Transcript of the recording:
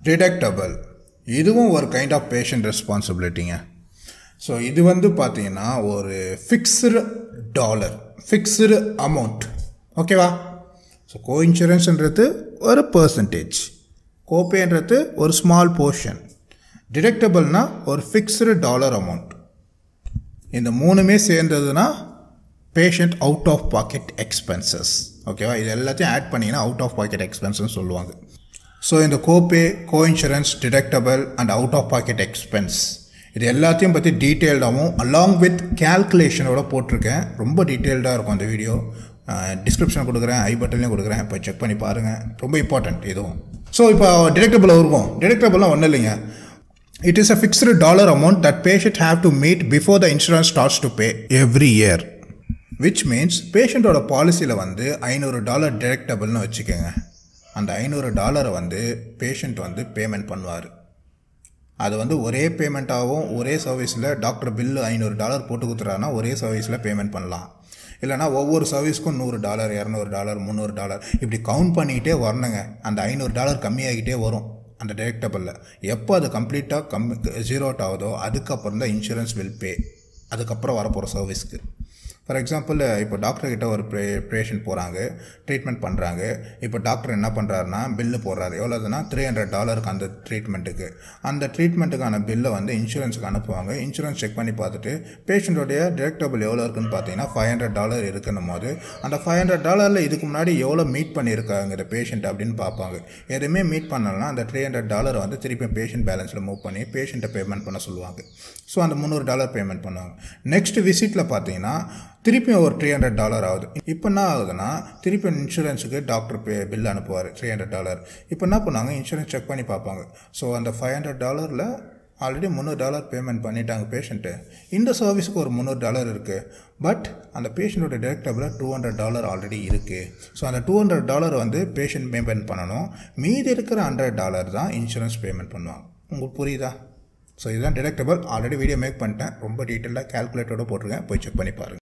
deductible இதுவும் ஒரு kind of patient ரெஸ்பான்சிபிலிட்டிங்க ஸோ இது வந்து பார்த்தீங்கன்னா ஒரு ஃபிக்ஸ்டு டாலர் ஃபிக்ஸ்டு அமௌண்ட் ஓகேவா ஸோ கோ இன்சூரன்ஸ்ன்றது ஒரு பர்சன்டேஜ் கோபேன்றது ஒரு ஸ்மால் போர்ஷன் டிடெக்டபிள்னா ஒரு ஃபிக்ஸ்டு டாலர் அமௌண்ட் இந்த மூணுமே சேர்ந்ததுன்னா patient out of pocket expenses ஓகேவா இது எல்லாத்தையும் ஆட் பண்ணிங்கன்னா அவுட் ஆஃப் பாக்கெட் எக்ஸ்பென்ஸ்னு சொல்லுவாங்க ஸோ இந்த copay coinsurance deductible and out of pocket expense இது எல்லாத்தையும் பற்றி டீட்டெயில்டாகவும் அலாங் வித் கேல்குலேஷனோட போட்டிருக்கேன் ரொம்ப டீட்டெயில்டாக இருக்கும் அந்த வீடியோ டிஸ்கிரிப்ஷன் கொடுக்குறேன் ஐ பட்டன்லேயும் கொடுக்குறேன் இப்போ செக் பண்ணி பாருங்கள் ரொம்ப இம்பார்ட்டண்ட் இதுவும் ஸோ இப்போ டிடெக்டபிள் இருக்கும் டிடெக்டபிள்லாம் ஒன்றும் இல்லைங்க it is a fixed dollar amount that patient have to meet before the insurance starts to pay every year which means பேஷண்ட்டோட பாலிசியில் வந்து ஐநூறு டாலர் டிடெக்டபிள்னு வச்சுக்கோங்க அந்த ஐநூறு டாலரை வந்து பேஷண்ட் வந்து பேமெண்ட் பண்ணுவார் அது வந்து ஒரே பேமெண்ட்டாகவும் ஒரே சர்வீஸில் டாக்டர் பில்லு ஐநூறு டாலர் போட்டு கொடுத்துறாருன்னா ஒரே சர்வீஸில் பேமெண்ட் பண்ணலாம் இல்லைனா ஒவ்வொரு சர்வீஸ்க்கும் நூறு டாலர் இரநூறு டாலர் முந்நூறு டாலர் இப்படி கவுண்ட் பண்ணிக்கிட்டே வரணுங்க அந்த ஐநூறு டாலர் கம்மியாகிட்டே வரும் அந்த டிடெக்டபிளில் எப்போ அது கம்ப்ளீட்டாக கம்மி ஜீரோ அவுட் ஆகுதோ அதுக்கப்புறம் தான் இன்சூரன்ஸ் வில் பே அதுக்கப்புறம் வரப்போகிற சர்வீஸ்க்கு ஃபார் எக்ஸாம்பிள் இப்போ டாக்டர் கிட்ட ஒரு பே பேஷண்ட் போகிறாங்க ட்ரீட்மெண்ட் பண்ணுறாங்க இப்போ டாக்டர் என்ன பண்ணுறாருனா பில்லு போடுறாரு எவ்வளோதுன்னா த்ரீ ஹண்ட்ரட் டாலருக்கு அந்த ட்ரீட்மெண்ட்டுக்கு அந்த ட்ரீட்மெண்ட்டுக்கான பில்லை வந்து இன்சூரன்ஸுக்கு அனுப்புவாங்க இன்சூரன்ஸ் செக் பண்ணி பார்த்துட்டு பேஷண்ட்டோடைய டிடெக்டபிள் எவ்வளோ இருக்குன்னு பார்த்தீங்கன்னா ஃபைவ் ஹண்ட்ரட் டாலர் இருக்குன்னும் போது அந்த ஃபைவ் ஹண்ட்ரட் டாலரில் இதுக்கு முன்னாடி எவ்வளோ மீட் பண்ணியிருக்காங்க இந்த பேஷண்ட் அப்படின்னு பார்ப்பாங்க எதுவுமே மீட் பண்ணலன்னா அந்த த்ரீ ஹண்ட்ரட் டாலர் வந்து திருப்பி பேஷண்ட் பேலன்ஸில் மூவ் பண்ணி பேஷண்ட்டை பேமெண்ட் பண்ண சொல்லுவாங்க ஸோ அந்த முந்நூறு டாலர் பேமெண்ட் பண்ணுவாங்க நெக்ஸ்ட் விசிட்டில் பார்த்தீங்கன்னா திருப்பியும் ஒரு த்ரீ ஹண்ட்ரட் டாலர் ஆகுது இப்போ என்ன ஆகுதுன்னா திருப்பி இன்சூரன்ஸுக்கு டாக்டர் பே பில் அனுப்புவார் த்ரீ ஹண்ட்ரட் டாலர் இப்போ என்ன பண்ணாங்க இன்சூரன்ஸ் செக் பண்ணி பார்ப்பாங்க ஸோ அந்த ஃபைவ் ஹண்ட்ரட் டாலரில் ஆல்ரெடி முந்நூறு டாலர் பேமெண்ட் பண்ணிட்டாங்க பேஷண்ட்டு இந்த சர்வீஸுக்கு ஒரு முந்நூறு டாலர் இருக்குது பட் அந்த பேஷண்ட்டோட deductible two hundred dollar already இருக்குது ஸோ அந்த டூ ஹண்ட்ரட் டாலர் வந்து பேஷண்ட் பேமெண்ட் பண்ணணும் மீதி இருக்கிற ஹண்ட்ரட் டாலர் தான் இன்சூரன்ஸ் பேமெண்ட் பண்ணுவாங்க உங்களுக்கு புரியுதா ஸோ இதுதான் டிடெக்டபிள் ஆல்ரெடி வீடியோ மேக் பண்ணிட்டேன் ரொம்ப டீட்டெயிலாக கேல்குலேட்டரோட போட்டிருக்கேன் போய் செக் பண்ணி பாருங்கள்